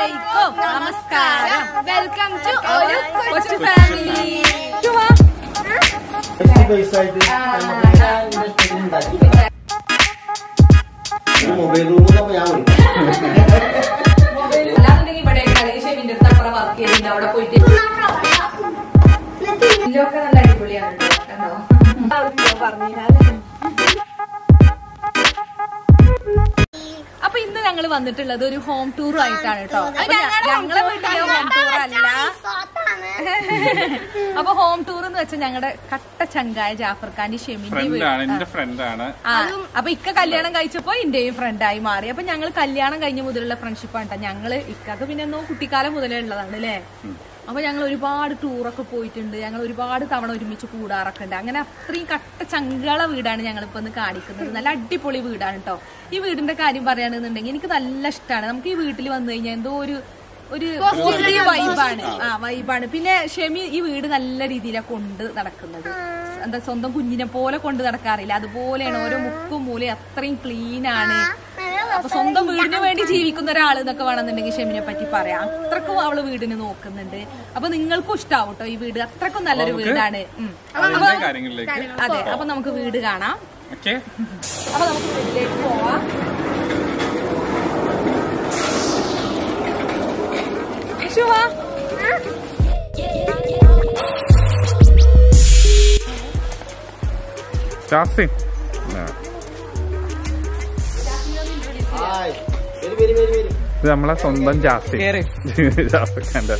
അലൈക്കും നമസ്കാരം welcome to ഒരു കൊച്ചു ഫാമിലി മൊബൈൽ റൂമിലപ്പോ ഞാൻ വിളിക്കും അല്ലാന്നുണ്ടെങ്കിൽ ഇവിടെ ഷെമിന്റെ അടുത്ത് അപ്പുറം വർക്ക് ചെയ്യുന്നുണ്ട് അവിടെ പോയിട്ട് ഇതിലൊക്കെ നല്ല അടിപൊളിയാണ് കേട്ടോ. കണ്ടോ അപ്പൊ ഇന്ന് ഞങ്ങൾ വന്നിട്ടുള്ളത് ഒരു ഹോം ടൂർ ആയിട്ടാണ് കേട്ടോ അപ്പൊ ഞ- ഞങ്ങളെ വീട്ടിലെ ഹോം ടൂർ അല്ല അപ്പൊ ഹോം ടൂർ എന്ന് വെച്ചാൽ ഞങ്ങളുടെ കട്ട ചങ്കായ ജാഫർ ഖാന്റെ ഷെമിന്റെ ഫ്രണ്ടാണ് വീട് എന്റെ ഫ്രണ്ടാണ് ആ അപ്പൊ ഇക്ക കല്യാണം കഴിച്ചപ്പോ ഇന്റെയും ഫ്രണ്ടായി മാറി അപ്പൊ ഞങ്ങൾ കല്യാണം കഴിഞ്ഞ മുതലുള്ള ഫ്രണ്ട്ഷിപ്പാണ് കേട്ടോ ഞങ്ങള് ഇക്കൊക്കെ പിന്നെ എന്നോ കുട്ടിക്കാലം മുതലേ ഉള്ളതാണ് അല്ലേ അപ്പൊ ഞങ്ങൾ ഒരുപാട് ടൂറൊക്കെ പോയിട്ടുണ്ട് ഞങ്ങൾ ഒരുപാട് തവണ ഒരുമിച്ച് കൂടാറൊക്കെ ഉണ്ട് അങ്ങനെ അത്രയും കട്ട ചങ്കള വീടാണ് ഞങ്ങൾ ഇപ്പൊ ഒന്ന് കാണിക്കുന്നത് നല്ല അടിപൊളി വീടാണ് കേട്ടോ ഈ വീടിന്റെ കാര്യം പറയുകയാണെന്നുണ്ടെങ്കിൽ എനിക്ക് നല്ല ഇഷ്ടമാണ് നമുക്ക് ഈ വീട്ടിൽ വന്നു കഴിഞ്ഞാൽ എന്തോ ഒരു ഒരു പോസിറ്റീവ് വൈബാണ് ആ വൈബാണ് പിന്നെ ഷെമി ഈ വീട് നല്ല രീതിയിലാണ് കൊണ്ട് നടക്കുന്നത് എന്താ സ്വന്തം കുഞ്ഞിനെ പോലെ കൊണ്ട് നടക്കാറില്ല അതുപോലെയാണ് ഓരോ മുക്കും മൂലയും അത്രയും ക്ലീൻ ആണ് അപ്പൊ സ്വന്തം വീടിന് വേണ്ടി ജീവിക്കുന്ന ഒരാൾ എന്നൊക്കെ വേണമെന്നുണ്ടെങ്കിൽ ഷെമിനെ പറ്റി പറയാം അത്രക്കും അവള് വീടിന് നോക്കുന്നുണ്ട് അപ്പൊ നിങ്ങൾക്കും ഇഷ്ടാവും കേട്ടോ ഈ വീട് അത്രക്കും നല്ലൊരു വീടാണ് ഉം. അതിന്റെ കാര്യങ്ങളിലേക്ക് അതെ അപ്പൊ നമുക്ക് വീട് കാണാം ഓക്കെ അപ്പൊ നമുക്ക് വീട്ടിലേക്ക് പോവാം ശുഭ ജാസ്തി ഹായ് വരി വരി വരി വരി ഇത് നമ്മളെ സ്വന്തം ജാസ്തി ജാസ്തിക്കാന്റെ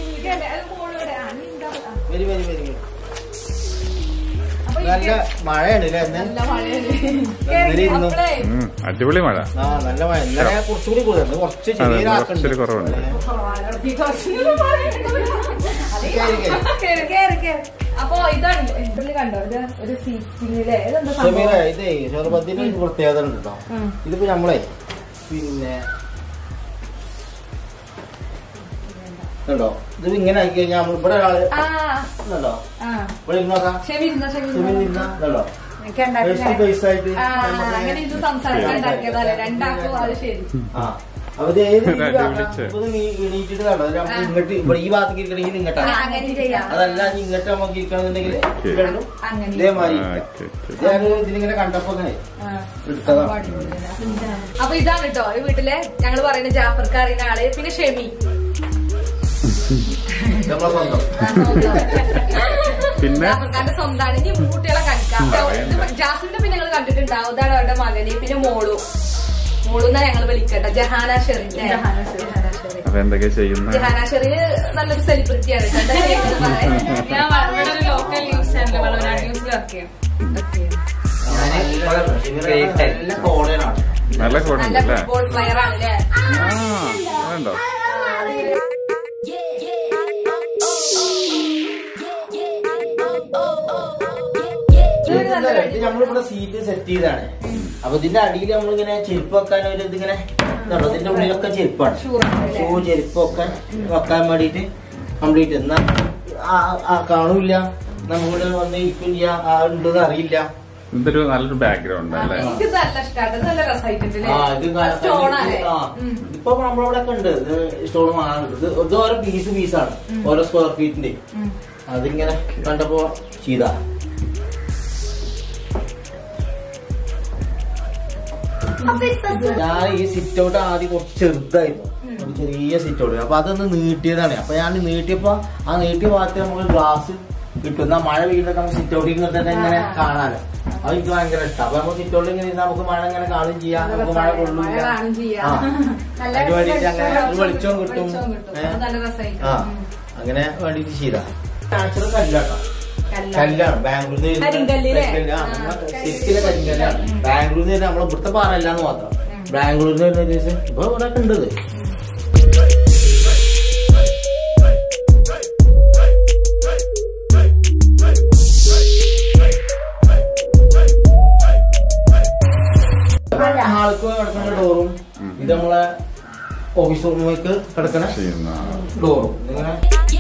വരി വരി വരി വരി നല്ല മഴയാണ് അല്ലേ ഇന്ന് ഇന്നലെ ഇരുന്നു അപ്പളേ ഉം, അടിപൊളി മഴ ആ നല്ല മഴ ഇന്നലെ കുറച്ചുകൂടി കൂടുതൽ ഇന്ന് കുറച്ച് അതെ, ചെറിയ കുറച്ചൊരു കുറവുണ്ട്. കേറ്, കേറ്, കേറ്. അപ്പൊ ഇതാണ് ഇതില് കണ്ടോ ഇത് ഒരു സീറ്റിങ്ങിലെ ഇതെന്താ സമീറ സംഭവം ഇതേ ഷർബത്തിന് ഒരു പ്രത്യേകത ഉണ്ട് കേട്ടോ ഉം. ഇതിപ്പോ നമ്മളെ പിന്നെ കണ്ടോ ഇത് ഇങ്ങനെ ആക്കി കഴിഞ്ഞാൽ നമ്മൾ ഇവിടെ ഒരാള് ആ കണ്ടോ ആ ഇവിടെ ഇരുന്നോക്കാം ക്ഷമ ഇരുന്നോ ക്ഷമ സുമിൽ ഇരുന്നോ ഇരുന്നാ കണ്ടോ എനിക്ക് ഫേസ് ടു ഉണ്ടാക്കില്ല. ഫേസ് ആയിട്ട് ആ, നമുക്ക് അങ്ങനെ ഇത് സംസാരിക്കാൻ ഉണ്ടാക്കിയതല്ലേ രണ്ടാക്കോ അത് ശരി ആ അപ്പൊ ഇത് ഏത് രീതിയിലും ആക്കാം. വിളിച്ച്. ഇപ്പൊ ഇത് നീ- എണീറ്റിട്ട് കണ്ടോ ഇത് നമുക്ക് ഇങ്ങോട്ട് ഇവിടെ ഈ ഭാഗത്തേക്ക് ഇരിക്കണമെങ്കിൽ ആ, ഇങ്ങോട്ടാണ് അങ്ങനെ ചെയ്യാം അതല്ല ഇനി ഇങ്ങോട്ട് നമുക്ക് ഇരിക്കണമെന്നുണ്ടെങ്കിൽ ഓക്കേ. രണ്ടും അങ്ങനെ ഇതേമാതിരി ആ, ഇരിക്കാം. Okay, okay. ഇത് ഞാൻ ഇതിലിങ്ങനെ കണ്ടപ്പോ ഇങ്ങനെ ആ. എടുത്തതാണ് അപ്പൊ ഇതാണ് കേട്ടോ ഈ വീട്ടിലെ ഞങ്ങൾ പറയുന്ന ജാഫർക്ക് അറിയുന്ന ആള് പിന്നെ ഷെമി നമ്മളെ സ്വന്തം പിന്നെ ജാഫർക്കാരുടെ സ്വന്തമാണ് ഇനി കുട്ടികളെ കണ്ടിക്കാം ജാഫിന്റെ പിന്നെ ഞങ്ങൾ കണ്ടിട്ടുണ്ടാവും ഇതാണ് അവരുടെ മകന് പിന്നെ മോളു മോളൂന്നാ ഞങ്ങൾ വിളിക്കട്ടെ ജഹാന ഷെറിൻ ജഹാന ഷെറിൻ അപ്പൊ എന്തൊക്കെയാ ചെയ്യുന്ന ജഹാന ഷെറിൻ നല്ലൊരു സെലിബ്രിറ്റിയാണ് കേട്ടോ. എന്താ ചെയ്യുന്നത് പറയാൻ? ഞാൻ വ- ഇവിടെ ഒരു ലോക്കൽ ന്യൂസ് ചാനൽ വളവനാട് ന്യൂസിൽ വർക്ക് ചെയ്യും നല്ല കോടനാണ് നല്ല കൂടുണ്ട് നല്ല അല്ലേ ഫുട്ബോൾ പ്ലെയർ ആണ് അല്ലേ ആ അതുണ്ടോ ഇത് നമ്മളിവിടെ സീറ്റ് സെറ്റ് ചെയ്താണ് അപ്പൊ ഇതിന്റെ അടിയിൽ നമ്മളിങ്ങനെ ചെരുപ്പ് വെക്കാൻ ഒരു ഇതിങ്ങനെ ഇതുണ്ടോ? ഇതിന്റെ ഉള്ളിലൊക്കെ ചെരുപ്പാണ് ഷൂ ചെരുപ്പൊക്കെ വെക്കാൻ വേണ്ടിട്ട് കംപ്ലീറ്റ് എന്നാ ആ- ആ കാണൂല നമ്മളിവിടെ വന്ന് ഇരിക്കും ചെയ്യാം ആ ഉണ്ടെന്ന് അറിയില്ല ഇതൊരു നല്ലൊരു ബാക്ക്ഗ്രൗണ്ട് അല്ലേ എനിക്ക് നല്ല ഇഷ്ടമാണ് ഇത് നല്ല രസമായിട്ടുണ്ട് ആ ഇത് കാ- സ്റ്റോൺ ആണ് ആ. ഇപ്പൊ നമ്മളവിടെ ഒക്കെ ഉണ്ട് ഇത് സ്റ്റോൺ വാങ്ങാനുണ്ട് ഇത് ഇത് ഓരോ പീസ് പീസാണ് ഓരോ സ്ക്വയർ ഫീറ്റിന്റെ അതിങ്ങനെ കണ്ടപ്പോ ചെയ്താ ഞാൻ ഈ സിറ്റ് ഔട്ട് ആദ്യം കുറച്ച് ചെറുതായിരുന്നു ഒരു ചെറിയ സിറ്റ് ഔട്ട് അപ്പൊ അതൊന്ന് നീട്ടിയതാണ് അപ്പൊ ഞാൻ നീട്ടിയപ്പോ ആ നീട്ടിയ ഭാഗത്ത് നമുക്ക് ഗ്ലാസ് കിട്ടും എന്നാ മഴ വീഴുന്നൊക്കെ നമുക്ക് സിറ്റ് ഔട്ടിൽ നിന്ന് തന്നെ ഇങ്ങനെ കാണാലോ അത് എനിക്ക് ഭയങ്കര ഇഷ്ടം അപ്പൊ നമുക്ക് സിറ്റ് ഔട്ടിൽ ഇങ്ങനെ ഇരുന്നാ നമുക്ക് മഴ ഇങ്ങനെ കാണുകയും ചെയ്യാം നമുക്ക് മഴ മഴ കൊള്ളില്ല കാണും ചെയ്യാം. ആ. നല്ല അതിന് വേണ്ടിയിട്ട് അങ്ങനെ ഒരു വെളിച്ചം വെളിച്ചവും കിട്ടും വെളിച്ചവും കിട്ടും. ഏ? അത് നല്ല രസമായിരിക്കും. ആ ഉം. അങ്ങനെ വേണ്ടിട്ട് ചെയ്താ നാച്ചുറൽ കല്ലാട്ടോ കല്ലാണ്. കല്ലാണ് ബാംഗ്ലൂരിൽ നിന്ന് കരിങ്കല്ല് ല്ലേ? കരിങ്കല്ല്. ആ, ആ, നമ്മളെ കരിങ്കല്ല്. ശരിക്കുള്ള കരിങ്കല്ലാണ് ബാംഗ്ലൂരിൽ നിന്ന് നമ്മളെ ഇവിടുത്തെ പാറല്ലാന്ന് മാത്രം ബാംഗ്ലൂരിൽ നിന്ന് വരുന്ന ഒരു ദിവസം ഇപ്പൊ ഇവിടെ ഒക്കെ ഉണ്ട് ഇത്. ഹാൾക്ക് കിടക്കുന്ന ഡോറും ഇത് നമ്മളെ ഓഫീസ് റൂമിലേക്ക് കിടക്കുന്ന ചെയ്യുന്ന ഡോറും ഇങ്ങനെ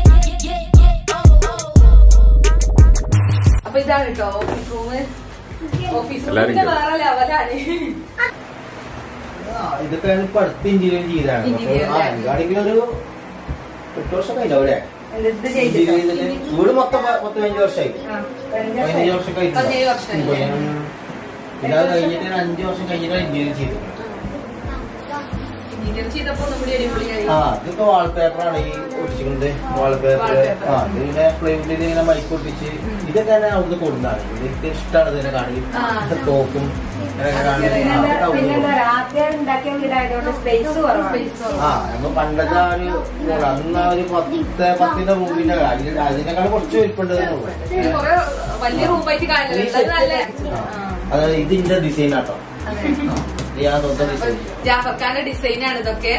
അപ്പൊ ഇതാണ് കേട്ടോ ഓഫീസ് റൂം ഓഫീസ് എല്ലാരും റൂമിന്റെ കേറും. വേറെ ലെവലാണ് ആ, ഇതൊക്കെ ഇപ്പൊ അടുത്ത് ഇന്ത്യയിൽ ചെയ്താണ് ഇന്ത്യയിൽ ആ എനിക്കാണെങ്കിൽ ഒരു എട്ട് വർഷം കഴിഞ്ഞു അവിടെ ഇത് ചെയ്തിട്ടോ വീട് മൊത്തം പ- പത്ത് പതിനഞ്ച് വർഷമായി ആ, പതിനഞ്ച് പതിനഞ്ച് വർഷം കഴിഞ്ഞു പതിനേഴ് വർഷമായി. പിന്നെ അത് കഴിഞ്ഞിട്ട് ഒരു അഞ്ച് വർഷം കഴിഞ്ഞിട്ടാണ് ഇന്ത്യയിൽ ചെയ്തത് ഇന്റീരിയർ ചെയ്തപ്പോ നമ്മുടെ അടിപൊളിയായി ആ ഇതിപ്പോ വാൾപേപ്പറാണ് ഈ ഒട്ടിച്ചിട്ടുണ്ട് വാൾപേപ്പർ Wallpaper. ആ ഇത് പിന്നെ പ്ലേറ്റിൽ ഇങ്ങനെ മൈക്ക് ഒട്ടിച്ച് ഇതൊക്കെ തന്നെ അവിടുന്ന് കൊടുക്കുന്നതാണ് ഇതൊക്കെ ഇഷ്ടമാണ് ഇതിനെ കാണി ആ. തോക്കും ഇങ്ങനെയൊക്കെ കാണി പിന്നെന്താ അതൊക്കെ അവിടുന്ന് പിന്നെന്താ കൊടുക്കും. ആദ്യം ഉണ്ടാക്കിയ വീടായതുകൊണ്ട് സ്പേസ് കുറവാണ് Space ആ നമ്മ പണ്ടത്തെ ആ ഒരു മോഡൽ. അന്ന് ആ ഒരു പത്ത് പത്തിന്റെ റൂമിന്റെ അതിൽ അതിനേക്കാൾ കുറച്ച് വലിപ്പുണ്ട് കൊറേ വലിയ റൂമായിട്ട് കാര്യമില്ല അത് നല്ല അതായത് ഇതിന്റെ ഡിസൈൻ ആട്ടോ ഇത് ഞാൻ സ്വന്തം ഡിസൈൻ ജാഫർ ഖാന്റെ ഡിസൈൻ ആണ് ഇതൊക്കെ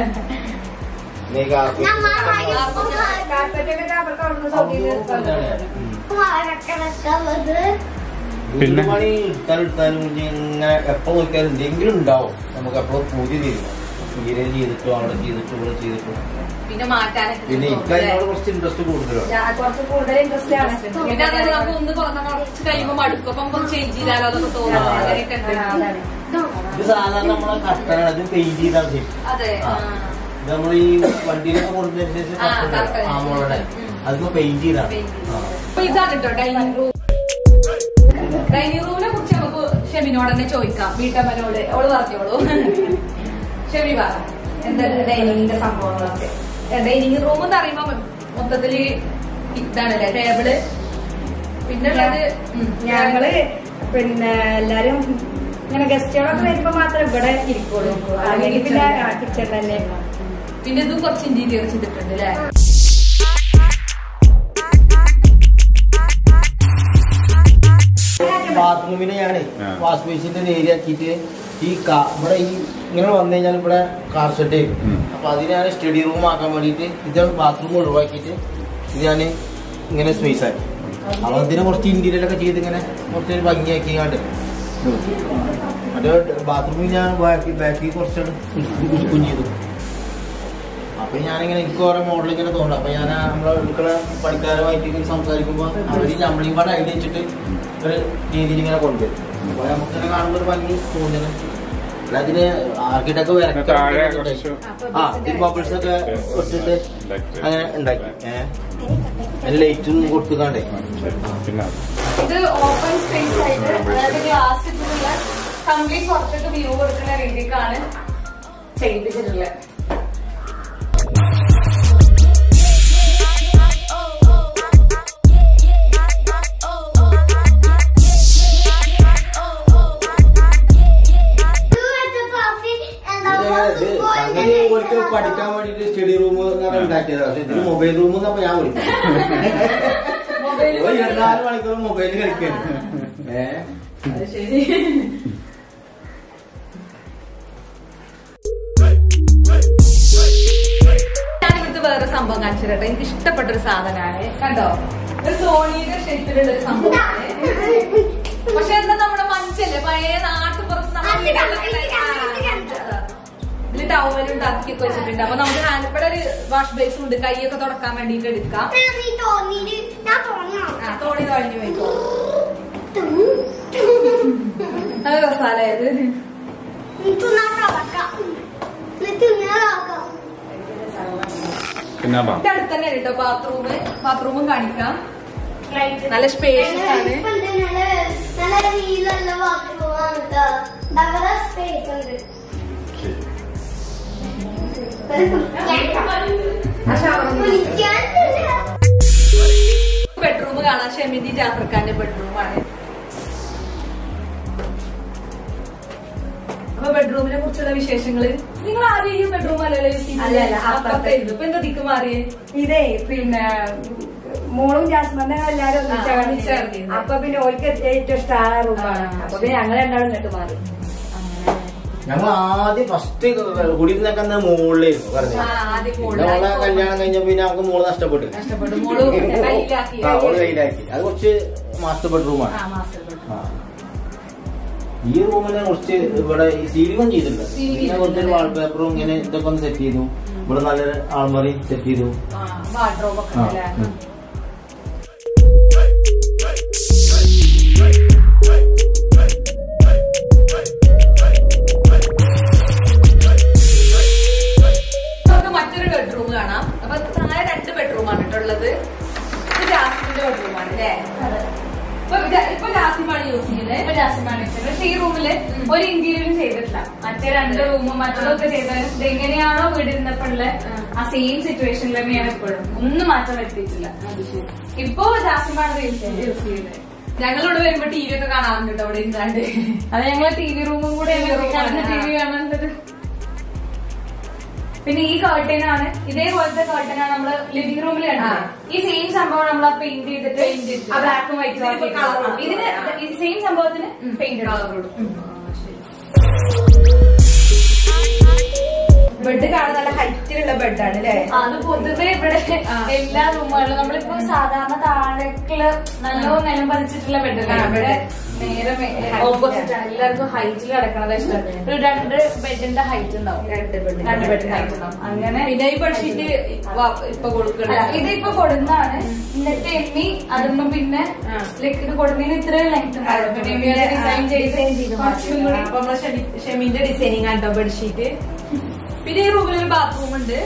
കാർപ്പറ്റൊക്കെ അവർക്ക് അവിടുന്ന് സൗകര്യം പിന്നെ? പണി എടുത്താലും എടുത്താലും ഇനി ഇങ്ങനെ എപ്പോ നോക്കിയാലും എന്തെങ്കിലും ഉണ്ടാവും നമുക്ക് എപ്പോഴും പൂതി തീരും തീരെ ചെയ്തിട്ടോ അവിടെ ചെയ്തിട്ടോ ഇവിടെ ചെയ്തിട്ടോ പിന്നെ മാറ്റാനൊക്കെ പിന്നെ എനിക്ക് അതിനോട് കുറച്ച് ഇൻട്രസ്റ്റ് കൂടുതലാണ് ഞാൻ കുറച്ച് കൂടുതൽ ഇൻട്രസ്റ്റ് ആണ് പിന്നെ അതായത് നമുക്ക് ഒന്ന് കുറഞ്ഞ കുറച്ച് കഴിയുമ്പോ മടുക്കും അപ്പൊ നമുക്ക് ചേഞ്ച് ചെയ്താലോ അതൊക്കെ തോന്നും ആ. അങ്ങനെയൊക്കെ ഉണ്ട് ആ, അതാണ്. ഇത് സാധാരണ നമ്മളെ കട്ടനാണ് ഇത് പെയിന്റ് ചെയ്താണ് ചെയ്യും അതെ ആ. ആ. ഇത് നമ്മൾ ഈ വണ്ടിയിലൊക്കെ കൊടുത്തതിന് ശേഷം ആ, കട്ടൻ കട്ടൻ. ആ മോളുടെ ഉം. അതിപ്പോ പെയിന്റ് ചെയ്താണ് Paint ആ. അപ്പൊ ഇതാണ് കേട്ടോ ഡൈനിങ് റൂം ഡൈനിങ് റൂമിനെ കുറിച്ച് നമുക്ക് ഷെമിനോട് തന്നെ ചോദിക്കാം വീട്ടമ്മനോട് അവള് പറഞ്ഞോളൂ ഷെമി പറ എന്താ ഡൈനിങ്ങിന്റെ സംഭവങ്ങളൊക്കെ ഡൈനിങ് റൂം എന്ന് പറയുമ്പോ മൊത്തത്തില് ഇതാണല്ലേ ടേബിള് പിന്നെ ഉള്ളത് ഉം, ഞങ്ങള് പിന്നെ എല്ലാരും ഇങ്ങനെ ഗസ്റ്റുകളൊക്കെ വരുമ്പോ മാത്രം ഇവിടെ ഇരിക്കുള്ളൂ അല്ലെങ്കിൽ പിന്നെ കിച്ചൺ തന്നെ പിന്നെ ഇതും കുറച്ച് ഇന്റീരിയർ ചെയ്തിട്ടുണ്ട് അല്ലേ ബാത്റൂമിനെ ഞാൻ ആ. വാഷ് ബേസിന്റെ ഏരിയ ആക്കിയിട്ട് ഈ കാ- ഇവിടെ ഈ ഇങ്ങനെ വന്നു കഴിഞ്ഞാൽ ഇവിടെ കാർ ഷെഡ് ഉം. അപ്പൊ അതിന് ഞാൻ സ്റ്റഡി റൂം ആക്കാൻ വേണ്ടിയിട്ട് ഇത് ബാത്റൂം ഒഴിവാക്കിയിട്ട് ഇത് ഞാൻ ഇങ്ങനെ സ്പേസ് ആക്കി അപ്പൊ അതിനെ കുറച്ച് ഇന്റീരിയർ ഒക്കെ ചെയ്ത് ഇങ്ങനെ കുറച്ച് ഭംഗിയാക്കി കണ്ട് മറ്റേ ബാത്റൂമിൽ ഞാൻ ബാക്കി ബാക്കി കുറച്ചാണ് എടുക്കുകയും ചെയ്തു അപ്പൊ ഞാനിങ്ങനെ എനിക്ക് ഓരോ മോഡൽ ഇങ്ങനെ തോന്നുന്നു അപ്പൊ ഞാൻ നമ്മളെ എടുക്കുന്ന പണിക്കാരുമായിട്ട് ഇങ്ങനെ സംസാരിക്കുമ്പോ അവര് നമ്മളെയും പാടെ ഐഡിയ വെച്ചിട്ട് ഒരു രീതിയിൽ ഇങ്ങനെ കൊണ്ടുവരും അപ്പൊ നമുക്കിങ്ങനെ കാണുമ്പോൾ ഒരു ഭംഗി തോന്നുന്നു അല്ല അതിന് ആർക്കിട്ടൊക്കെ താഴെ കുറച്ച് ആ ഈ ബബിൾസ് ഒക്കെ ഇട്ടിട്ട് അങ്ങനെ ഉണ്ടാക്കി ഏഹ് ലൈറ്റും കൊടുത്തുകാണ്ടേ പിന്നെ ഇത് ഓപ്പൺ സ്പേസ് ആയിട്ട് അതായത് ഗ്ലാസ് ഇട്ടിട്ടുള്ള കംപ്ലീറ്റ് പുറത്തേക്ക് വ്യൂ കൊടുക്കുന്ന രീതിക്കാണ് ചെയ്യിപ്പിച്ചിട്ടുള്ളത് അങ്ങനെ ഒരിക്കൽ പഠിക്കാൻ വേണ്ടിട്ട് സ്റ്റഡി റൂം ഉണ്ടാക്കിയതാണ് പക്ഷെ ഇതിന് മൊബൈൽ റൂം എന്നപ്പോ ഞാൻ വിളിക്കും ഒരു ഇരുപത്തിനാല് മണിക്കൂർ മൊബൈലിൽ കളിക്കാണ് ഏഹ് അത് ശരി ഞാൻ ഇവിടുത്തെ വേറെ സംഭവം കാണിച്ചു തരട്ടെ എനിക്ക് ഇഷ്ടപ്പെട്ട ഒരു സാധനമാണ് കണ്ടോ ഒരു തോണിയുടെ ഷേപ്പിലുള്ള ഒരു സംഭവമാണ് പക്ഷെ എന്താ നമ്മുടെ മഞ്ചല്ലേ പഴയ നാട്ടുപുറത്ത് നമ്മുടെ വീടുകളിലൊക്കെ ആ, ഇതില് ടവലും ടർക്കിയൊക്കെ വെച്ചിട്ടുണ്ട് അപ്പൊ നമുക്ക് ഹാൻഡ് ഇവിടെ ഒരു വാഷ് ബേസും ഉണ്ട് കൈയൊക്കെ തുടക്കാൻ വേണ്ടിട്ട് എടുക്കാം ആ, തോണി തുഴഞ്ഞു പോയിക്കോ അത് രസാലയത് പിന്നെ വാ ഇതിന്റെ അടുത്ത് തന്നെ കേട്ടോ ബാത്റൂം ബാത്റൂമും കാണിക്കാം നല്ല സ്പേഷ്യസ് ആണ് നല്ല വീലുള്ള ബാത്റൂമാണ് കേട്ടോ സ്പേസ് ഉണ്ട് കുളിക്കാനില്ല ബെഡ്റൂം കാണാൻ ഷെമിന്റി ജാഫർഖാന്റെ ബെഡ്റൂമാണ് അപ്പൊ ബെഡ്റൂമിനെ കുറിച്ചുള്ള വിശേഷങ്ങള് നിങ്ങൾ ആരും ഈ ബെഡ്റൂം അല്ലല്ലോ യൂസ് അല്ല, അല്ല, അപ്പുറത്തെ ഇത് ഇപ്പൊ എന്താ ദിക്ക് മാറിയേ ഇതേ പിന്നെ മോളും ജാസ്മന്റെ എല്ലാരും ഒന്നിച്ചാ ആ, കിടന്നിരുന്നത്. ഒന്നിച്ചാ കിടന്നിരുന്നത്. അപ്പൊ പിന്നെ ഓൾക്ക് ഏറ്റവും ഇഷ്ടമായ റൂമാണ് ആ, അപ്പൊ പിന്നെ ഞങ്ങൾ രണ്ടാളും ഇങ്ങോട്ട് മാറി ഞങ്ങൾ ആദ്യം ഫസ്റ്റ് കുടിയിരുന്നൊക്കെ അന്ന് മുകളിലായിരുന്നു പറഞ്ഞത് ആ, ആദ്യം പിന്നെ മോള് മോളെ കല്യാണം കഴിഞ്ഞപ്പോ പിന്നെ നമുക്ക് മോള് നഷ്ടപ്പെട്ടു കഷ്ടപ്പെട്ടു മോള് കയ്യിലാക്കി ആ ഓള് കയ്യിലാക്കി അത് കുറച്ച് മാസ്റ്റർ ബെഡ്റൂമാണ് ആ മാസ്റ്റർ ബെഡ്റൂം ആ. ഈ റൂമിനെ കുറച്ച് ഇവിടെ ഈ സീലിംഗും ചെയ്തിട്ടുണ്ട് Ceiling പിന്നെ കുറച്ച് വാൾപേപ്പറും ഇങ്ങനെ ഇതൊക്കെ ഒന്ന് സെറ്റ് ചെയ്തു ഇവിടെ നല്ലൊരു ആൾമറി സെറ്റ് ചെയ്തു വാർഡ്രോബ് ഒക്കെ ആ, ഉണ്ടല്ലേ ഉം. മാറ്റങ്ങളൊക്കെ ചെയ്താലും ഇത് എങ്ങനെയാണോ വീടിരുന്നപ്പോഴുള്ള ആ സെയിം സിറ്റുവേഷനിൽ തന്നെയാണ് ഇപ്പോഴും ഒന്നും മാറ്റം വരുത്തിയിട്ടില്ല ഇപ്പോ ജാസ്തിമാണ് യൂസ് ചെയ്യുന്നത് ഞങ്ങളിവിടെ വരുമ്പോ ടി വി ഒക്കെ കാണാറുണ്ട് കേട്ടോ അവിടെ ഇരുന്നാണ്ട് അത് ഞങ്ങളെ ടി വി റൂമും കൂടെ TV room ആണ്. ടി വി കാണേണ്ടത് പിന്നെ ഈ കർട്ടൻ ആണ് ഇതേപോലത്തെ കർട്ടൻ ആണ് നമ്മള് ലിവിംഗ് റൂമിൽ കണ്ടത് ഈ സെയിം സംഭവം നമ്മൾ പെയിന്റ് ചെയ്തിട്ട് ആ ബ്ലാക്കും വൈറ്റും colour ഇതിന് സെയിം സംഭവത്തിന് പെയിന്റ് ബെഡ് കാണാൻ നല്ല ഹൈറ്റിലുള്ള ബെഡാണ് അല്ലേ അത് പൊതുവെ ഇവിടെ എല്ലാ റൂമുകളിലും നമ്മളിപ്പോ സാധാരണ താഴേക്കുള്ള നല്ലോണം നിലം പതിച്ചിട്ടുള്ള ബെഡല്ലേ ആ, ഇവിടെ bed. നേരെ ഓപ്പോസിറ്റ് ആണ് എല്ലാവർക്കും ഹൈറ്റിൽ കിടക്കണത് ഇഷ്ടം ഒരു രണ്ട് ബെഡിന്റെ ഹൈറ്റ് ഉണ്ടാവും രണ്ട് bed. രണ്ട് ബെഡിന്റെ ഹൈറ്റ് ഉണ്ടാവും അങ്ങനെ പിന്നെ ഈ ബെഡ്ഷീറ്റ് ഇപ്പൊ കൊടുക്കണ അല്ല, ഇതിപ്പോ കൊടുന്നാണ് എന്നിട്ട് എമ്മി അതുമ്പോ പിന്നെ ലൈക്ക് ഇത് കൊടുന്നതിന് ഇത്രയും ലെങ്ത് പിന്നെ എമ്മി അത് ഡിസൈൻ ചെയ്ത് കുറച്ചും കൂടി അപ്പൊ നമ്മളെ ഷെമി- ഷെമിന്റെ ഡിസൈനിങ് ആണ് കേട്ടോ ബെഡ്ഷീറ്റ് പിന്നെ ഈ റൂമിൽ ഒരു ബാത്റൂം ഉണ്ട്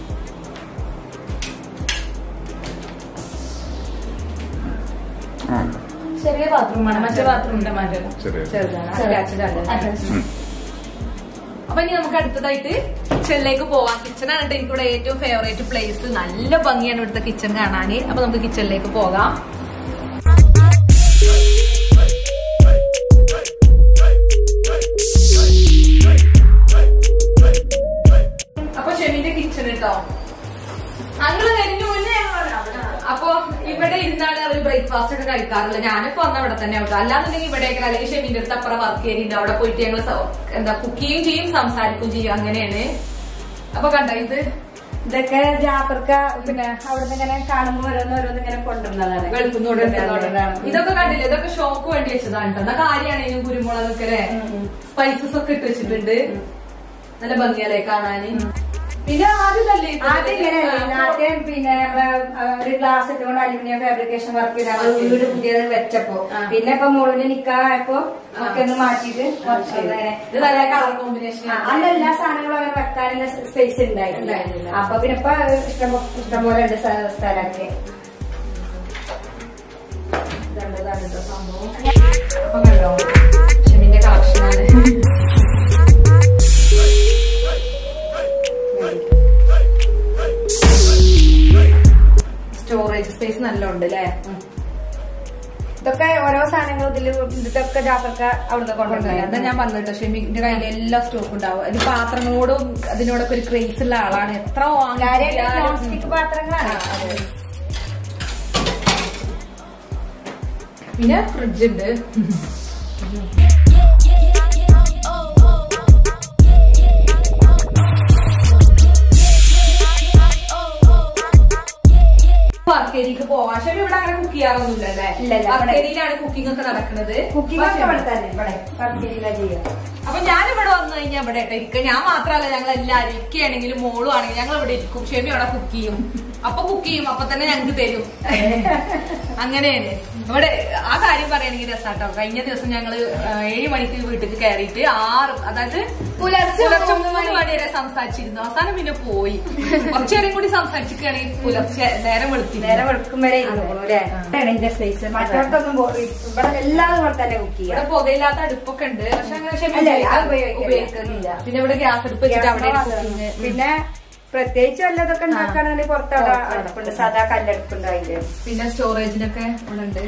ചെറിയ ബാത്റൂമാണ് മറ്റേ ബാത്റൂമിന്റെ മാറ്റം ചെറിയ ചെറുതാണ് അറ്റാച്ച്ഡ് ആണ് അപ്പൊ ഇനി നമുക്ക് അടുത്തതായിട്ട് കിച്ചണിലേക്ക് പോവാം കിച്ചണാണ് കേട്ടോ എനിക്കിവിടെ ഏറ്റവും ഫേവറേറ്റ് പ്ലേസ് നല്ല ഭംഗിയാണ് ഇവിടുത്തെ കിച്ചൺ കാണാന് അപ്പൊ നമുക്ക് കിച്ചണിലേക്ക് പോകാം അപ്പൊ ഷെമിന്റെ കിച്ചൺ കേട്ടോ അങ്ങനെ കഴിഞ്ഞു മുന്നേ ഞങ്ങൾ അവിടെ. അപ്പൊ ഇവിടെ ഇരുന്നാണ് അവർ ബ്രേക്ക്ഫാസ്റ്റ് ഒക്കെ കഴിക്കാറുള്ളത് ഞാനിപ്പോ വന്ന ഇവിടെ തന്നെ കേട്ടോ അല്ലാന്നുണ്ടെങ്കിൽ ഇവിടെയൊക്കെ അല്ലെങ്കിൽ ഷെമിന്റെ അടുത്ത് അപ്പുറം വർക്ക് ചെയ്യുന്നുണ്ട് അവിടെ പോയിട്ട് ഞങ്ങൾ എന്താ കുക്ക് ചെയ്യും ചെയ്യും സംസാരിക്കും ചെയ്യും അങ്ങനെയാണ് അപ്പൊ കണ്ട ഇത് ഇതൊക്കെ ജാഫർക്ക പിന്നെ അവിടുന്ന് ഇങ്ങനെ കാണുമ്പോ ഓരോന്ന് ഓരോന്ന് ഇങ്ങനെ കൊണ്ടുവന്നതാണ് ഗൾഫിൽ കൊണ്ടുവന്നതാണ്. ഇതൊക്കെ കണ്ടില്ലേ ഇതൊക്കെ ഷോക്ക് വേണ്ടി വെച്ചതാണ് കേട്ടോ എന്നാ കാര്യമാണെങ്കിലും കുരുമുളകൊക്കെ അല്ലേ സ്പൈസസ് ഒക്കെ ഇട്ട് വെച്ചിട്ടുണ്ട് നല്ല ഭംഗിയല്ലേ കാണാന് പിന്നെ ആദ്യം തന്നെ ഇത് ആദ്യം ഇങ്ങനെയല്ലേ ആ, ആദ്യം പിന്നെ നമ്മളെ ആ, ഒരു ഗ്ലാസ് ഇട്ടുകൊണ്ട് അലുമിനിയം ഫാബ്രിക്കേഷൻ വർക്ക് ചെയ്താണ് വീട് പുതിയത് വെച്ചപ്പോ പിന്നെ ഇപ്പൊ മോളിന് നിക്കായപ്പോ ഒക്കെ ഒന്ന് മാറ്റിയിട്ട് കുറച്ച് അങ്ങനെ ഇത് നല്ല കളർ കോമ്പിനേഷൻ ആ, അന്ന് എല്ലാ സാധനങ്ങളും അങ്ങനെ വെക്കാനുള്ള സ്പേസ് ഉണ്ടായിട്ടില്ല ഉണ്ടായിരുന്നില്ല. അപ്പൊ പിന്നെ ഇപ്പൊ ഇഷ്ടം ഇഷ്ടം പോലെ ഉണ്ട് സ്ഥ- സ്ഥലമൊക്കെ സംഭവം അപ്പൊ കണ്ടോ ഷെമിന്റെ കളക്ഷനാണ് സ്റ്റോറേജ് സ്പേസ് നല്ല ഉണ്ട് അല്ലേ ഇതൊക്കെ ഓരോ സാധനങ്ങളും ഇതിൽ ഇതൊക്കെ ജാഫർക്ക അവിടുന്ന് അതാ കൊണ്ടുവന്നത് ഞാൻ പറഞ്ഞിട്ടോ ഷെമിന്റെ കയ്യിൽ എല്ലാ സ്റ്റോക്കും ഉണ്ടാവും ഇത് പാത്രങ്ങളോടും അതിനോടൊക്കെ ഒരു ക്രേസ് ഉള്ള ആളാണ് എത്ര കാര്യമായിട്ട് നോൺ വാങ്ങിയാലും സ്റ്റിക് പാത്രങ്ങളാണ് പിന്നെ ഫ്രിഡ്ജ് ഉണ്ട് വർക്കേരിക്ക് പോവാം പക്ഷെ ഇവിടെ അങ്ങനെ കുക്ക് ചെയ്യാറൊന്നുമില്ല അല്ലേ ഇല്ല, ഇല്ല, ഇവിടെ- വർക്കേരിയിലാണ് കുക്കിംഗ് ഒക്കെ നടക്കുന്നത് കുക്കിംഗ് ഒക്കെ പക്ഷേ- ഇവിടെ തന്നെ ഇവിടെ വർക്കില്ല ചെയ്യാം അപ്പൊ ഞാൻ ഇവിടെ വന്നു കഴിഞ്ഞാൽ ഇവിടെ കേട്ടോ ഇരിക്കുക ഞാൻ മാത്രമല്ല ഞങ്ങൾ എല്ലാവരും ഇരിക്കുകയാണെങ്കിലും മോളും ആണെങ്കിലും ഞങ്ങൾ ഇവിടെ ഇരിക്കും ഷെമി അവിടെ കുക്ക് ചെയ്യും അപ്പൊ കുക്ക് ചെയ്യും അപ്പൊ തന്നെ ഞങ്ങൾക്ക് തരും അങ്ങനെയാണ് ഇവിടെ ആ കാര്യം പറയുകയാണെങ്കിൽ രസാട്ടോ കഴിഞ്ഞ ദിവസം ഞങ്ങള് ആ, ഏഴ് മണിക്ക് വീട്ടിൽ കയറിയിട്ട് ആറ് അതായത് പുലർച്ചെ പുലർച്ചെ മൂന്ന് മൂന്ന് മണി വരെ സംസാരിച്ചിരുന്നു അവസാനം പിന്നെ പോയി കുറച്ചേരം കൂടി സംസാരിച്ചിരിക്കുകയാണെങ്കിൽ പുലർച്ചെ നേരം വെളുത്തി നേരെ വെളുക്കും വരെ ഇരുന്നോളൂ അല്ലേ ഇതാണ് ഇതിന്റെ സ്പേസ് മറ്റോടത്തൊന്നും പോ- ഇവിടെ എല്ലാതും ഇവിടെ തന്നെ കുക്ക് ഇവിടെ ചെയ്യാം പുകയില്ലാത്ത അടുപ്പൊക്കെ ഉണ്ട് പക്ഷെ അങ്ങനെ ക്ഷമ അല്ല, അത് ഉപയോഗിക്കാൻ- ഉപയോഗിക്കുന്നില്ല. ഉപയോഗിക്കുന്നില്ല പിന്നെ ഇവിടെ ഗ്യാസ് അടുപ്പ് വെച്ചിട്ട് ഗ്യാസ് അവിടെ മാത്രം. cooking. ഉം. പിന്നെ പ്രത്യേകിച്ച് വല്ലതൊക്കെ ഉണ്ടാക്കുകയാണെങ്കിൽ പുറത്ത് അവിടെ അടുപ്പുണ്ട് സാധാ കല്ലടുപ്പുണ്ട് അതിന്റെ പിന്നെ സ്റ്റോറേജിനൊക്കെ ഇവിടെ ഉണ്ട്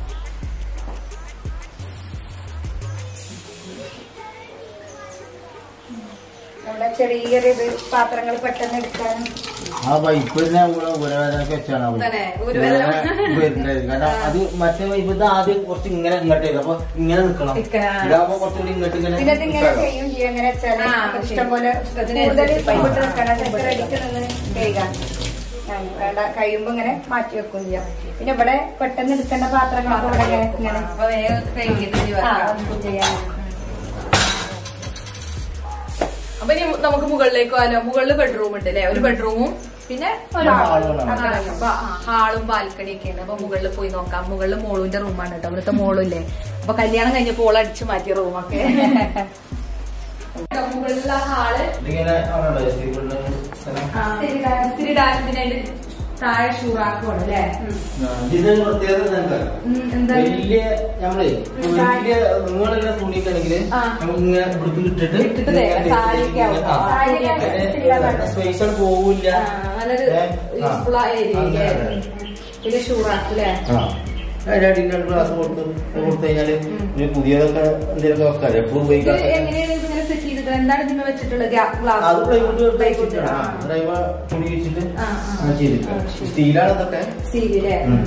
നമ്മുടെ ചെറിയൊരു ഇത് പാത്രങ്ങൾ പെട്ടെന്ന് എടുക്കാനും ആ പൈപ്പ് തന്നെ നമ്മള് ഊരവേദനക്ക് വെച്ചാണ് ആ പൈപ്പ്. തന്നെ, ഊരവേദന. ഊരവേദന വരുന്നത് കാരണം അത് മറ്റേ പൈപ്പ് ഇത് ആദ്യം കുറച്ച് ഇങ്ങനെ ഇങ്ങോട്ട് ചെയ്തു അപ്പൊ ഇങ്ങനെ നിക്കണം നിക്കണം, ആ. ഇതാകുമ്പോ കുറച്ചുകൂടി ഇങ്ങോട്ട് ഇങ്ങനെ പിന്നെ ഇത് ഇങ്ങനെ ചെയ്യും ചെയ്യും എങ്ങനെ വെച്ചാല് ആ, ഇഷ്ടം പോലെ ഇഷ്ടത്തിനനുസരിച്ച് കൂടുതൽ പൈപ്പിട്ട് വെക്കണം എത്ര അടിക്ക് നിന്ന് കഴുകാൻ ഞാൻ വേണ്ട കഴിയുമ്പോ ഇങ്ങനെ മാറ്റി വെക്കും ചെയ്യാം പിന്നെ ഇവിടെ പെട്ടെന്ന് എടുക്കേണ്ട പാത്രങ്ങളൊക്കെ ഇവിടെ ഇങ്ങനെ ഇങ്ങനെ അപ്പൊ വേഗം കഴുകിയിട്ട് ഇനി ആ, വെക്കാം. വെക്കും ചെയ്യാൻ അപ്പൊ ഇനി നമുക്ക് മുകളിലേക്ക് പോകാലോ മുകളിൽ ബെഡ്റൂം ഉണ്ട് അല്ലെ ഒരു ബെഡ്റൂമും പിന്നെ ഒരു ഹാളുകളാണ്. ഹാളും ബാൽക്കണി ഒക്കെ ഉണ്ട് അപ്പൊ മുകളിൽ പോയി നോക്കാം മുകളിൽ മോളുവിന്റെ റൂമാണ് കേട്ടോ ഇവിടുത്തെ മോളും ഇല്ലേ അപ്പൊ കല്യാണം കഴിഞ്ഞപ്പോ ഓൾ അടിച്ചു മാറ്റിയ റൂമൊക്കെ മുകളിലുള്ള ഹാള് ഇതിങ്ങനെ അവിടെ സ്റ്റീപ്പിളിന്റെ സ്ഥലം സ്ഥിരിടാനത്തിന് അതിന്റെ താഴെ ഷൂറാക്കുവാണ് അല്ലേ ഇതിന്റെ പ്രത്യേകത എന്താ ഉം, എന്താ വലിയ നമ്മളെ വലിയ നിങ്ങളുള്ള തുണിക്കാണെങ്കിൽ ആ. നമ്മൾ ഇങ്ങനെ ഇവിടേക്ക് ഇട്ടിട്ട് ഇട്ടിട്ട് ദേ, സാരിക്കാവും. സാരിയൊക്കെ സ്പേസ് പോവില്ല ആ, നല്ലൊരു ഏ, ആ. യൂസ്ഫുൾ ആയ ഏരിയ അതെ, അതെ. പിന്നെ ഷൂറാക്ക് അല്ലേ ആ അതിന്റെ അടിയിൽ രണ്ട് ഗ്ലാസ് കൊടുത്ത് കൊടുത്തു കഴിഞ്ഞാല് ഇനി പുതിയതൊക്കെ എന്തെങ്കിലും വെക്കാം എപ്പോഴും ഇത് ഉപയോഗിക്കാം എങ്ങനെയാണ് ഇതിങ്ങനെ സെറ്റ് ചെയ്തിട്ട് എന്താണ് ഇതിന് വെച്ചിട്ടുള്ളത് ഗ്ലാസ് അത് പ്ലൈവുഡ് വെച്ചിട്ടാണ് ഡ്രൈവർ തുണി വെച്ചിട്ട് ആ, ആ. അങ്ങനെ ചെയ്തിട്ട് സ്റ്റീലാണ് ഇതൊക്കെ സീരിയല്ലേ ഉം.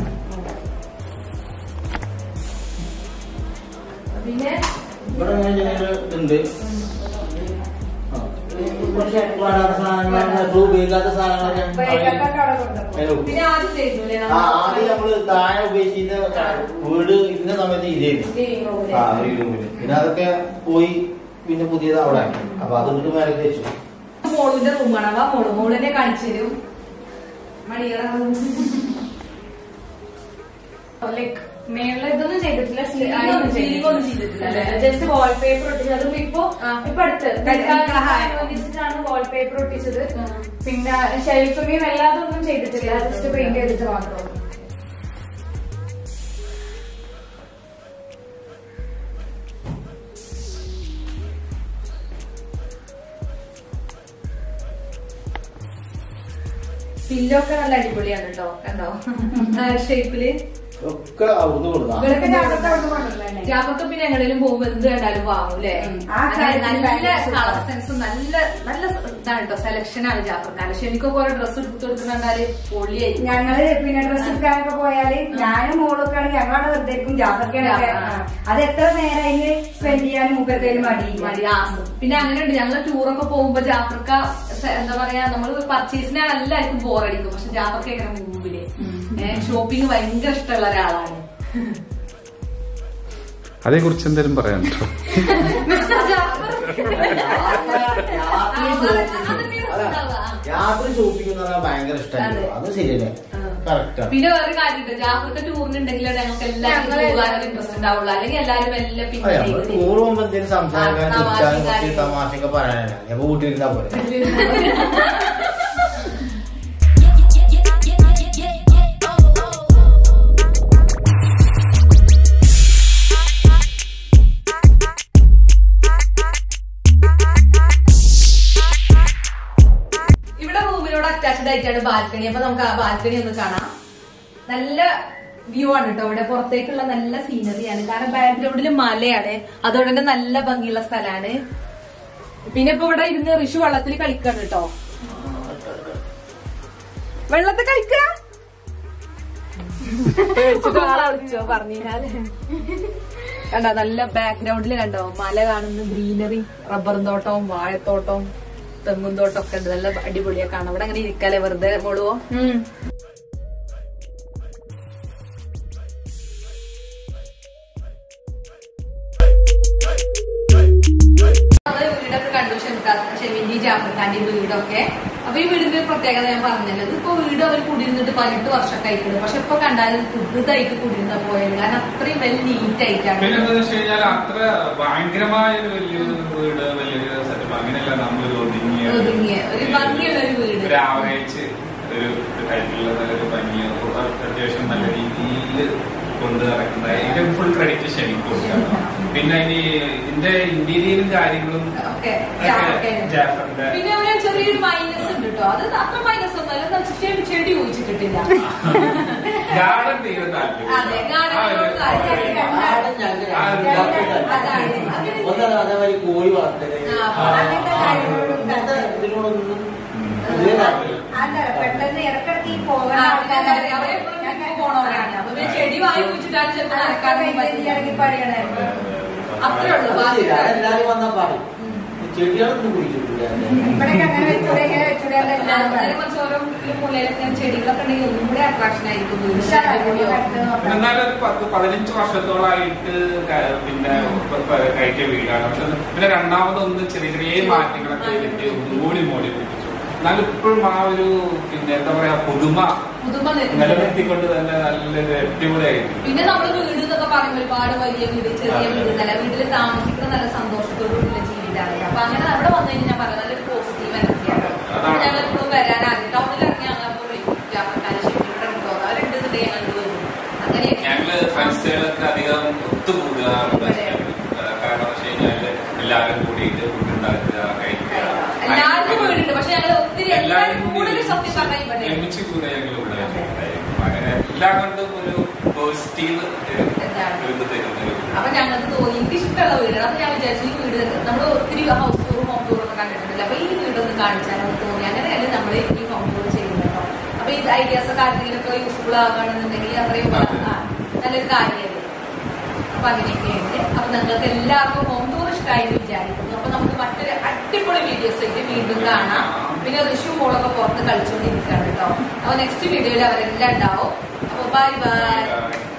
പിന്നെ ഇവിടെ ഇങ്ങനെ ചെറിയൊരു ഇതുണ്ട് ആ. കുറച്ച് വേണ്ടാത്ത സാധനങ്ങൾ എപ്പോഴും ഉപയോഗിക്കാത്ത സാധനങ്ങളൊക്കെ ബ്രേക്കൊക്കെ അവിടെ കൊണ്ടുപോകും അതിന് പിന്നെ ആദ്യം ചെയ്തില്ലേ ആ ആദ്യം നമ്മള് താഴെ ഉപയോഗിച്ചിരുന്ന വീട് ഇരുന്ന സമയത്ത് ഇതായിരുന്നു ലിവിംഗ് റൂമില് ആ ഒരു റൂമില് പിന്നെ അതൊക്കെ പോയി പിന്നെ പുതിയത് അവിടെ ആക്കി അപ്പൊ അതുകൊണ്ട് മേലെ വെച്ചു മോളുവിന്റെ റൂമാണ് അപ്പൊ മോള് മോളിനെ കാണിച്ചു തരും മണികളെ ലൈക്ക് മേളിൽ ഇതൊന്നും ചെയ്തിട്ടില്ല ആ, സീലിംഗ് ceiling ഒന്നും ചെയ്തിട്ടില്ല, അല്ലേ? ജസ്റ്റ് വാൾപേപ്പർ ഒട്ടിച്ചത് അതും ഇപ്പൊ ആ. ഇപ്പൊ അടുത്ത് അനുബന്ധിച്ചിട്ടാണ് വാൾപേപ്പർ ഒട്ടിച്ചത് പിന്നെ ഷെൽഫിനെയും എല്ലാതും ഒന്നും ചെയ്തിട്ടില്ല ജസ്റ്റ് പെയിന്റ് ചെയ്തിട്ട് മാത്രം പില്ലോ ഒക്കെ നല്ല അടിപൊളിയാണ് കേട്ടോ കണ്ടോ ഷേപ്പില് ഒക്കെ അവിടുന്ന് കൊടുത്താ ഇവരൊക്കെ ഞാനൊക്കെ അവിടെ കൊണ്ടുവന്നതന്നെ. ജാഫൊക്കെ പിന്നെ എങ്ങനെയും പോകുമ്പോ എന്ത് കണ്ടാലും വാങ്ങും അല്ലേ ഉം. ആ അങ്ങനെ കാര്യത്തിൽ നല്ല ഭയങ്കര super. കളർ സെൻസും നല്ല നല്ല ഇതാണ് കേട്ടോ സെലക്ഷൻ ആണ് ജാഫർക്കാർ പക്ഷെ എനിക്കൊക്കെ ഓരോ ഡ്രസ്സ് എടുത്ത് കൊടുക്കുന്നുണ്ടാല് പൊളിയായിരിക്കും ഞങ്ങള് പിന്നെ ഡ്രസ് എടുക്കാനൊക്കെ പോയാല് ഞാനും മോളൊക്കെ ആണെങ്കിൽ ഞങ്ങളവിടെ വെറുതെ ഇരിക്കും ജാഫർക്കാനൊക്കെ ആ. അത് എത്ര നേരം അതിന് സ്പെൻഡ് ചെയ്യാൻ മൂപ്പത്തേലും മടിയില്ല മടി ആസം പിന്നെ അങ്ങനെയുണ്ട് ഞങ്ങള് ടൂറൊക്കെ പോകുമ്പോ ജാഫർക്ക സ- എന്താ പറയാ നമ്മള് പർച്ചേസിനാണ് എല്ലാവർക്കും ബോറടിക്കും പക്ഷെ ജാഫർക്ക എങ്ങനെ മുമ്പില് ഷോപ്പിംഗ് ഭയങ്കര ഇഷ്ടമുള്ള ഒരാളാണ് അതേ കുറിച്ച് എന്തെങ്കിലും പറയാനുണ്ടോ മിസ്റ്റർ ജാഫർ യാത്ര ഷോപ്പിംഗ് എന്ന് പറഞ്ഞാൽ ഭയങ്കര ഇഷ്ടമാണ് അതെ. അത് ശരിയല്ലേ ആ. കറക്റ്റാണ് പിന്നെ വേറെ കാര്യമുണ്ട് ജാഫർക്ക് ടൂറിനുണ്ടെങ്കിൽ ഞങ്ങൾക്ക് എല്ലാവർക്കും ഞങ്ങള് പോകാനൊരു ഇൻട്രസ്റ്റ് ഉണ്ടാവുള്ളൂ അല്ലെങ്കിൽ എല്ലാവരും എല്ലാം പിന്നെ നമ്മള് ടൂർ പോകുമ്പോ എന്തെങ്കിലും സംസാരിക്കാൻ ആ, തമാശ ചിരിച്ചാലും കുറച്ച് കാര്യം. തമാശയൊക്കെ പറയാനല്ല ഞങ്ങൾ വീട്ടിലിരുന്നാ പോലെ ഇവിടെ റൂമിനോട് അറ്റാച്ച്ഡ് ആയിട്ടാണ് ബാൽക്കണി അപ്പൊ നമുക്ക് ആ ബാൽക്കണി ഒന്ന് കാണാം നല്ല വ്യൂ ആണ് കേട്ടോ ഇവിടെ പുറത്തേക്കുള്ള നല്ല സീനറിയാണ് കാരണം ബാക്ക്ഗ്രൗണ്ടിൽ മലയാണ് അതുകൊണ്ട് തന്നെ നല്ല ഭംഗിയുള്ള സ്ഥലമാണ് പിന്നെ ഇപ്പൊ ഇവിടെ ഇരുന്ന് ഋഷു വെള്ളത്തിൽ കളിക്കാണ് കേട്ടോ വെള്ളത്തിൽ കളിക്ക പേടിച്ചിട്ട് ആളെ വിളിച്ചോ പറഞ്ഞാല് കണ്ടോ നല്ല ബാക്ക്ഗ്രൗണ്ടിൽ കണ്ടോ മല കാണുന്ന ഗ്രീനറി റബ്ബർ തോട്ടവും വാഴത്തോട്ടവും തെങ്ങും തോട്ടം ഒക്കെ ഉണ്ട് നല്ല അടിപൊളിയാ കാണാം ഇവിടെ അങ്ങനെ ഇരിക്കാല്ലേ വെറുതെ മോളുവോ നമ്മള് വീടൊക്കെ കണ്ടു ഷെമിന്റെ ജാഫർഖാന്റെ വീടൊക്കെ അപ്പൊ ഈ വീടിന്റെ ഒരു പ്രത്യേകത ഞാൻ പറഞ്ഞല്ലോ ഇപ്പൊ വീട് അവർ കൂടിയിരുന്നിട്ട് പതിനെട്ട് വർഷമൊക്കെ ആയിട്ടുണ്ട് പക്ഷെ ഇപ്പൊ കണ്ടാലും പുതുതായിട്ട് കൂടിയിരുന്ന പോയത് കാരണം അത്രയും വെൽ നീറ്റ് പിന്നെ ആയിട്ടാണ് എന്താണെന്ന് വെച്ച് കഴിഞ്ഞാൽ അത്ര ഭയങ്കരമായ ഒരു വലിയൊരു വീട് വലിയൊരു സെറ്റപ്പ് അങ്ങനെയല്ല നമ്മളൊരു ഒതുങ്ങിയ ഒതുങ്ങിയ ഒരു ഭംഗിയുള്ള ഒരു വീട് ഒരു ആവറേജ് ഒരു ടൈപ്പിലുള്ള നല്ലൊരു ഭംഗിയോ അത്യാവശ്യം നല്ല രീതിയിൽ കൊണ്ട് നടക്കുന്ന ഇതിന്റെ ഫുൾ ക്രെഡിറ്റ് ശരിക്കും കൊടുക്കാം പിന്നെ ഇനി ഇതിന്റെ ഇന്റീരിയറും കാര്യങ്ങളും ഒക്കെ ഒക്കെ ജാഫർഖാന്. ജാഫറിന്റെ പിന്നെ ഒരു ചെറിയൊരു മൈനസ് ഉണ്ട് കേട്ടോ അത് അത്ര മൈനസ് ഒന്നും അല്ല എന്താ വെച്ചാൽ ചെടി ചെടി കുഴിച്ചിട്ടിട്ടില്ല ഗാർഡൻ തീരെ താല്പര്യം അതെ, ഗാർഡനിനോട് താല്പര്യം. ആ ഒരു അതാണ് ഒന്നാണ് അതേമാതിരി കോഴി വളർത്തല് ആ, അങ്ങനത്തെ കാര്യങ്ങളോടും അങ്ങനത്തെ ഇതിനോടൊന്നും പൊതുവെ താല്പര്യം അല്ല പെട്ടെന്ന് ഇടക്കിടക്ക് ഈ പോകുന്ന ആ, പിന്നെ എന്താ പറയാ, അവര് എപ്പോഴും trip പോണവരാണ്. അപ്പൊ പിന്നെ ചെടി വാങ്ങി കുഴിച്ചിട്ടാണ് ചിലപ്പോ നടക്കാനൊന്നും പറ്റില്ല. ആൾക്കാർക്ക് പറയണായിരുന്നു അത്രേ ഉള്ളൂ അത് ബാക്കി ശരി, അതെല്ലാരും വന്നാ പറയും ചെടികളൊന്നും കുഴിച്ചിട്ടില്ല ഇവിടെയൊക്കെ അങ്ങനെ വെച്ചൂടെ ഇങ്ങനെ വെച്ചൂടെ എന്ന് എല്ലാവരും നേരെ പറയും. കുറച്ച് ഓരോ വീട്ടിലും മൂലയിലൊക്കെ ചെടികളൊക്കെ ഉണ്ടെങ്കിൽ ഒന്നും കൂടെ അട്രാക്ഷൻ ആയിരിക്കും വീട്. ഉഷാറായിരിക്കും അടുത്ത് പിന്നെ നോക്കാൻ. എന്നാലും ഒരു പത്ത് പതിനഞ്ച് വർഷത്തോളായിട്ട് ക- പിന്നെ പ- പ- കഴിച്ച വീടാണ് പക്ഷെ പിന്നെ രണ്ടാമതൊന്ന് ചെറിയ ചെറിയ മാറ്റങ്ങളൊക്കെ ചെയ്തിട്ട് ഒന്നുകൂടി മോടി പിടിപ്പിച്ചു എന്നാലും ഇപ്പോഴും ആ ഒരു പിന്നെ എന്താ പറയാ പുതുമ പുതുമ നിൽക്കുന്നത്. നിലനിർത്തിക്കൊണ്ട് തന്നെ നല്ലൊരു അടിപൊളിയായിട്ട് പിന്നെ നമ്മള് വീട് എന്നൊക്കെ പറയുമ്പോൾ ഒരുപാട് വലിയ വീട് ചെറിയ വീട് നല്ല വീട്ടിൽ താമസിക്കുന്ന നല്ല സന്തോഷത്തോടുള്ള ജീവിതമാണ് അപ്പൊ അങ്ങനെ അവിടെ വന്നു കഴിഞ്ഞാൽ ഞാൻ പറയാം നല്ലൊരു പോസിറ്റീവ് എനർജിയാണ് അപ്പൊ അതാണ്. ഞങ്ങൾ ഇപ്പോഴും വരാനാണ് ടൗണിൽ ഇറങ്ങി ഞങ്ങൾ അപ്പോൾ പറഞ്ഞാൽ ഇവിടെ ഒരുമിച്ച് കൂടെ ഞങ്ങൾ ഇവിടെ വെച്ചിട്ടുണ്ടായിരുന്നു. അങ്ങനെ എല്ലാം കൊണ്ടും ഒരു പോസിറ്റീവ് എന്താണ്? ഇത് തരുന്ന ഒരു അപ്പൊ ഞങ്ങൾക്ക് തോന്നി എനിക്ക് ഇഷ്ടമുള്ള വീടാണ് അപ്പൊ ഞാൻ വിചാരിച്ചു ഈ വീട് നമ്മൾ ഒത്തിരി ഹൗസ് ടൂറും ഹോം ടൂറും ഒക്കെ കണ്ടിട്ടുണ്ടല്ലോ അപ്പൊ ഈ വീടൊന്ന് കാണിച്ചാലെന്ന് തോന്നി അങ്ങനെയല്ലേ നമ്മൾ ഈ ഹോം ടൂർ ചെയ്യുന്നത് കേട്ടോ അപ്പൊ ഈ ഐഡിയാസ് ഒക്കെ ആർക്കെങ്കിലുമൊക്കെ യൂസ്ഫുൾ ആവുകയാണെന്നുണ്ടെങ്കിൽ അത്രയും അതെ. ആ, നല്ലൊരു കാര്യമല്ലേ അപ്പൊ അങ്ങനെയൊക്കെയുണ്ട് അപ്പൊ നിങ്ങൾക്ക് എല്ലാവർക്കും ഹോം ടൂർ ഇഷ്ടമായി എന്ന് വിചാരിക്കുന്നു അപ്പൊ നമുക്ക് മറ്റൊരു അടിപൊളി വീഡിയോസ് ആയിട്ട് വീണ്ടും കാണാം പിന്നെ ഋഷു മോളൊക്കെ പുറത്ത് കളിച്ചുകൊണ്ടിരിക്കുകയാണ് കേട്ടോ അപ്പൊ നെക്സ്റ്റ് വീഡിയോയിൽ അവരെല്ലാം ഉണ്ടാവും അപ്പൊ ബൈ ബൈ Bye.